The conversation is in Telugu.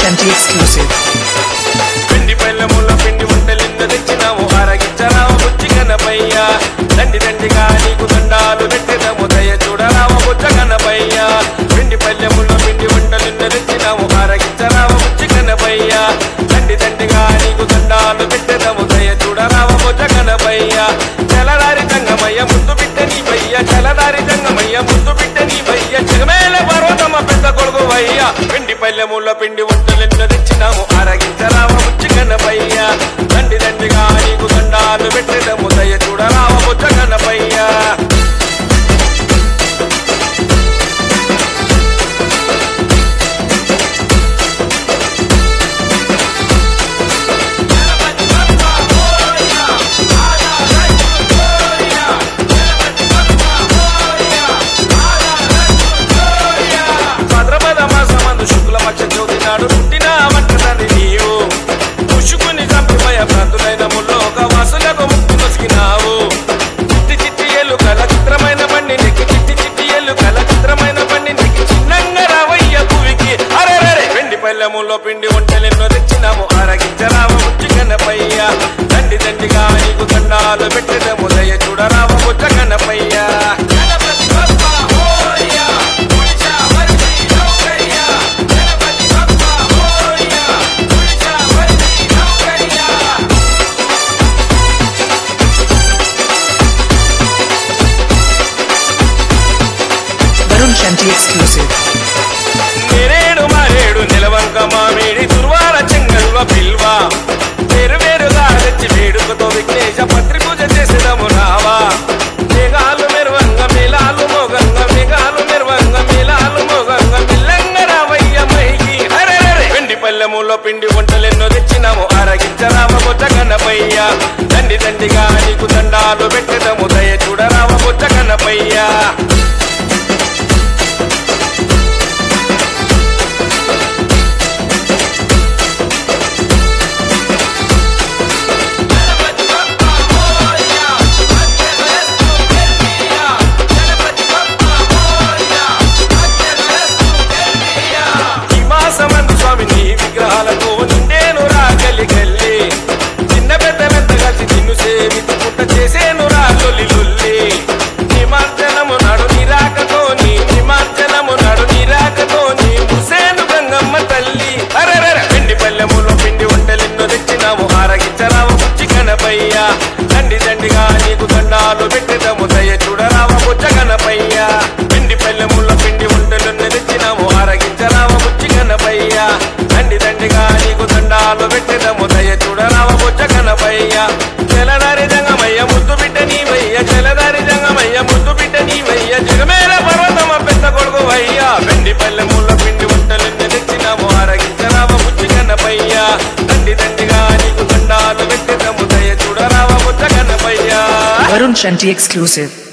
Shanti exclusive. పిండి బెల్లముల పిండి వంటలెందు తెచ్చినాము ఆరగించరావు బుచ్చి కనపయ్య దండి దండిగా నీకు దండాలు పెట్టినము దయ చూడరావు బుచ్చ కనపయ్య పిండి బెల్లముల పిండి వంటలెందు తెచ్చినాము ఆరగించరావు బుచ్చి కనపయ్య దండి దండిగా నీకు దండాలు పెట్టినము దయ చూడరావు బుచ్చ కనపయ్య చలదారి జంగమయ్య ముందు బిడ్డ నీ భయ్య చలదారి జంగమయ్య ముందు బిడ్డ నీ భయ్య జగమేల పర్వతమ పెద్ద కొడుకు వయ్య పిండి పల్లెముల పిండి వంటలెన్నో తెచ్చినాము ఆరగించరావ ముచ్చి కనపయ్య దండి దండిగా నీకు దండాలు పెట్టడము దయ చూడరావ ముచ్చ కనపయ్య భద్రపద మాసమందు శుక్లపక్ష జ్యోతి నాడు పుట్టిన వంటదని నీవు పుష్కుని చంపిపోయే ప్రాంతులైన ముల్లోక వాసులకు ముక్తి నొసిగినావు చిట్టి చిట్టి ఎల్లు కల చిత్రమైన బండి నీకు చిట్టి చిట్టి ఎల్లు కల చిత్రమైన బండి నీకు చిన్నంగా రావయ్య భూమికి అరే పిండి పల్లెములో పిండి వంటలెన్నో తెచ్చినాము ఆరగించరావ ముచ్చి కన్నపయ్య దండి దండిగా నీకు దండాలు పెట్టడము దయ చూడరావ ముచ్చ కన్నపయ్య Ganapati Bappa హోయ పులిచా వర్తి Nookayya Ganapati Bappa హోయ పులిచా వర్తి Nookayya Varun Shanti exclusive. నేరేడు మారేడు నిలవంక మామిడి దుర్వార చెంగల్వ పిల్వ వేరు వేరుగా తెచ్చి వేడుకతో విఘ్నేశ పత్రి పూజ చేసేదము రావా మేఘాలు మెరువంగ మేళాలు మోగంగ మేఘాలు మెరువంగ మేళాలు మోగంగ మిల్లంగ రావయ్య మైకి హరే హరే పిండి పల్లెములో పిండి వంటలెన్నో తెచ్చినాము ఆరగించరామ బొచ్చ కన్నపయ్య దండి దండిగా నీకు దండాలు పెట్టదము దయ చూడరామ బొచ్చ కన్నపయ్య ఈ మాసమందు స్వామి నీ విగ్రహాలకు నిండేను రాగలి గల్లి చిన్న పెద్ద పెద్ద కలిసి నిన్ను సేవించుకుంట చేసేను రాగొల్లి లొల్లి నిమార్జనము నడు నిరాకతో నీ నిమార్జనము నడు నిరాకతో నీ ముసేను గంగమ్మ తల్లి అరెరెర పిండి పల్లెములో పిండి వంటలెన్నో తెచ్చినాము ఆరగించరావు బుచ్చి కనపయ్య దండి దండిగా నీకు దండాలు పెట్టిదము దయ చూడరావ బుచ్చ కనపయ్య పిండి పల్లెముల పిండి వంటలెన్నో తెచ్చినాము ఆరగించరావ బుచ్చి కనపయ్య దండి దండిగా నీకు దండాలు పెట్టిదము దయ చూడరావ బుచ్చ కనపయ్య చెలదారి జంగమయ్య ముద్దు బిడ్డ నీవయ్య చెలదారి జంగమయ్య ముద్దు బిడ్డ నీవయ్య జగమేల పర్వతమ పెద్ద కొడుకు వయ్యా పిండి పల్లెముల పిండి వంటలెన్నో తెచ్చినాము ఆరగించరావ బుచ్చి కనపయ్య దండి దండిగా నీకు దండాలు పెట్టిదము దయ చూడరావ బుచ్చ కనపయ్య Varun Shanti exclusive.